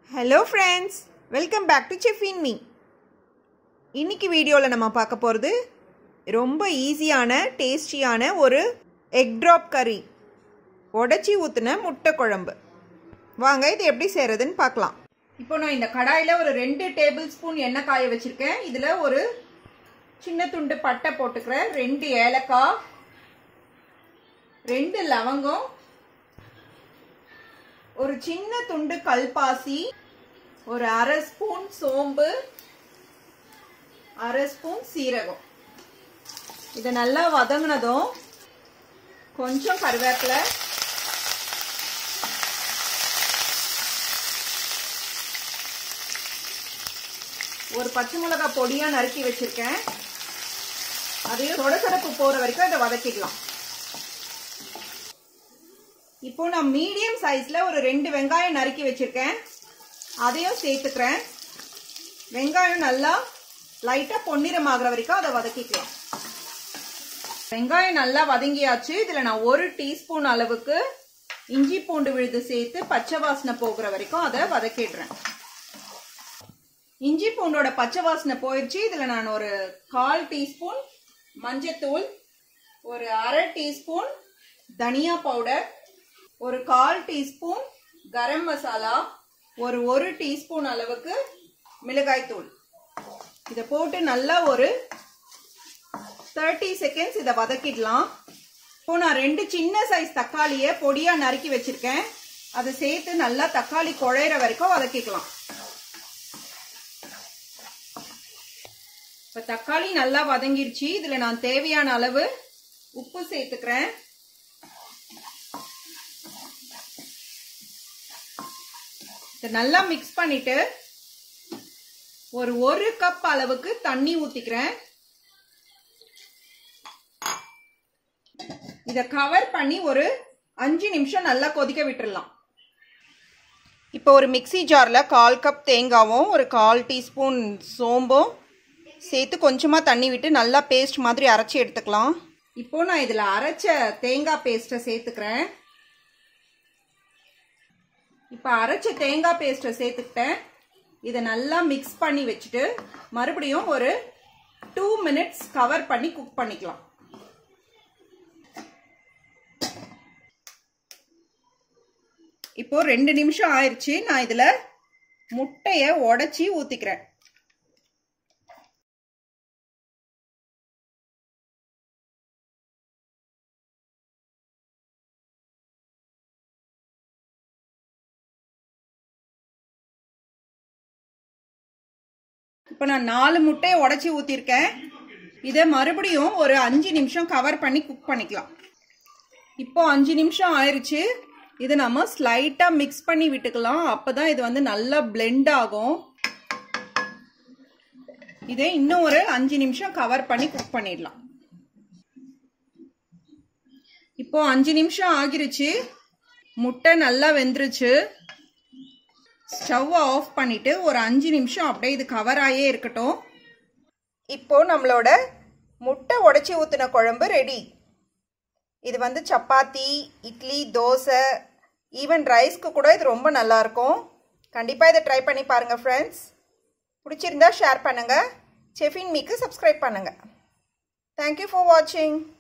hello friends welcome back to chef in me இன்னைக்கு வீடியோவில் நம்ம பார்க்க போகிறது ரொம்ப ஈஸியான டேஸ்டியான ஒரு எக் ட்ராப் கறி உடச்சி ஊற்றின முட்டை குழம்பு வாங்க இது எப்படி செய்கிறதுன்னு பார்க்கலாம் இப்போ நான் இந்த கடாயில் ஒரு ரெண்டு டேபிள் ஸ்பூன் எண்ணெய் காய வச்சுருக்கேன் இதில் ஒரு சின்ன துண்டு பட்டை போட்டுக்கிறேன் ரெண்டு ஏலக்காய் ரெண்டு லவங்கம் ஒரு சின்ன துண்டு கல்பாசி ஒரு அரை ஸ்பூன் சோம்பு அரை ஸ்பூன் சீரகம் இதை நல்லா வதங்கினதும் கொஞ்சம் கருவேப்பிலை ஒரு பச்சை மிளகாய் பொடியாக நறுக்கி வச்சிருக்கேன் அதையும் சொடசடப்பு போகிற வரைக்கும் இதை வதக்கிடலாம் இப்போ நான் மீடியம் சைஸில் ஒரு ரெண்டு வெங்காயம் நறுக்கி வச்சிருக்கேன் அதையும் சேர்த்துக்கிறேன் வெங்காயம் நல்லா லைட்டாக பொன்னிறம் ஆகிற வரைக்கும் அதை வதக்கிக்கலாம் வெங்காயம் நல்லா வதங்கியாச்சு இதில் நான் ஒரு டீஸ்பூன் அளவுக்கு இஞ்சி பூண்டு விழுது சேர்த்து பச்சை வாசனை போகிற வரைக்கும் அதை வதக்கிடுறேன் இஞ்சி பூண்டோட பச்சை வாசனை போயிடுச்சு இதில் நான் ஒரு கால் டீஸ்பூன் மஞ்சத்தூள் ஒரு அரை டீஸ்பூன் தனியா பவுடர் ஒரு கால் டீஸ்பூன் கரம் மசாலா ஒரு ஒரு டீஸ்பூன் அளவுக்கு மிளகாய் தூள் இதை போட்டு நல்லா ஒரு தேர்ட்டி செகண்ட்ஸ் இதை வதக்கிடலாம் இப்போ நான் ரெண்டு சின்ன சைஸ் தக்காளியை பொடியாக நறுக்கி வச்சிருக்கேன் அதை சேர்த்து நல்லா தக்காளி குழையிற வரைக்கும் வதக்கிக்கலாம் இப்போ தக்காளி நல்லா வதங்கிருச்சு இதில் நான் தேவையான அளவு உப்பு சேர்த்துக்கிறேன் இதை நல்லா மிக்ஸ் பண்ணிட்டு ஒரு ஒரு கப் அளவுக்கு தண்ணி ஊத்திக்கிறேன் இதை கவர் பண்ணி ஒரு அஞ்சு நிமிஷம் நல்லா கொதிக்க விட்டுடலாம் இப்போ ஒரு மிக்சி ஜாரில் கால் கப் தேங்காவும் ஒரு கால் டீஸ்பூன் சோம்பும் சேர்த்து கொஞ்சமாக தண்ணி விட்டு நல்லா பேஸ்ட் மாதிரி அரைச்சி எடுத்துக்கலாம் இப்போ நான் இதில் அரைச்ச தேங்காய் பேஸ்ட்டை சேர்த்துக்கிறேன் இப்போ அரைச்ச தேங்காய் பேஸ்ட்டை சேர்த்துக்கிட்டேன் இதை நல்லா மிக்ஸ் பண்ணி வச்சுட்டு மறுபடியும் ஒரு டூ மினிட்ஸ் கவர் பண்ணி குக் பண்ணிக்கலாம் இப்போ ரெண்டு நிமிஷம் ஆயிடுச்சு நான் இதில் முட்டையை உடச்சி ஊற்றிக்கிறேன் இப்போ நான் நாலு முட்டையை உடச்சி ஊற்றிருக்கேன் இதை மறுபடியும் ஒரு அஞ்சு நிமிஷம் கவர் பண்ணி குக் பண்ணிக்கலாம் இப்போ அஞ்சு நிமிஷம் ஆயிடுச்சு இதை நம்ம ஸ்லைட்டாக மிக்ஸ் பண்ணி விட்டுக்கலாம் அப்போ தான் இது வந்து நல்லா பிளெண்ட் ஆகும் இதை இன்னும் ஒரு அஞ்சு நிமிஷம் கவர் பண்ணி குக் பண்ணிடலாம் இப்போ அஞ்சு நிமிஷம் ஆகிருச்சு முட்டை நல்லா வெந்துருச்சு ஸ்டவ்வை ஆஃப் பண்ணிட்டு ஒரு அஞ்சு நிமிஷம் அப்படியே இது கவர் ஆகியே இருக்கட்டும் இப்போ நம்மளோட முட்டை உடச்சி ஊற்றின குழம்பு ரெடி இது வந்து சப்பாத்தி இட்லி தோசை ஈவன் ரைஸ்க்கு கூட இது ரொம்ப நல்லாயிருக்கும் கண்டிப்பாக இதை ட்ரை பண்ணி பாருங்கள் ஃப்ரெண்ட்ஸ் பிடிச்சிருந்தா ஷேர் பண்ணுங்கள் செஃபின் மீக்கு சப்ஸ்கிரைப் பண்ணுங்கள் தேங்க்யூ ஃபார் வாட்சிங்